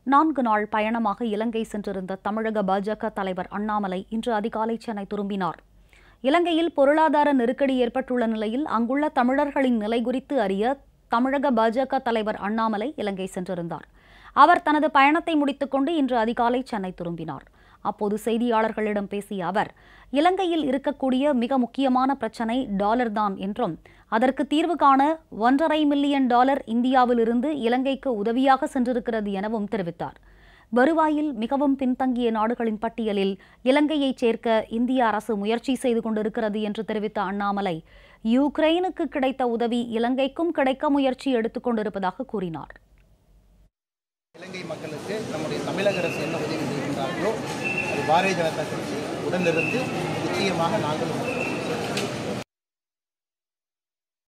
நான்கு நாள் பயணமாக இலங்கை சென்றிருந்த தமிழக பாஜக தலைவர் அண்ணாமலை இன்று அதிகாலை சென்னை திரும்பினார் இலங்கையில் பொருளாதார நெருக்கடி ஏற்பட்டுள்ள நிலையில் அங்குள்ள தமிழர்களின் நிலை குறித்து அறிய தமிழக பாஜக தலைவர் அண்ணாமலை இலங்கை சென்றிருந்தார் அவர் தனது பயணத்தை முடித்துக்கொண்டு இன்று அதிகாலை சென்னை திரும்பினார் அப்போது செய்தியாளர்களிடம் பேசிய அவர் இலங்கையில் இருக்கக்கூடிய மிக முக்கியமான பிரச்சனை டாலர் தான் என்றும் அதற்கு தீர்வு காண ஒன்றரை மில்லியன் டாலர் இந்தியாவிலிருந்து இலங்கைக்கு உதவியாக சென்றிருக்கிறது எனவும் தெரிவித்தார் வருவாயில் மிகவும் பின்தங்கிய நாடுகளின் பட்டியலில் இலங்கையைச் சேர்க்க இந்திய அரசு முயற்சி செய்து கொண்டிருக்கிறது என்று தெரிவித்த அண்ணாமலை யுக்ரைனுக்கு கிடைத்த உதவி இலங்கைக்கும் கிடைக்க முயற்சி எடுத்துக் கொண்டிருப்பதாக கூறினார் இலங்கை மக்களுக்கு நம்முடைய தமிழக அரசு என்ன உதவி செய்கின்றார்களோ அது பாரதிய ஜனதா கட்சி உடனிருந்து நிச்சயமாக நாங்கள்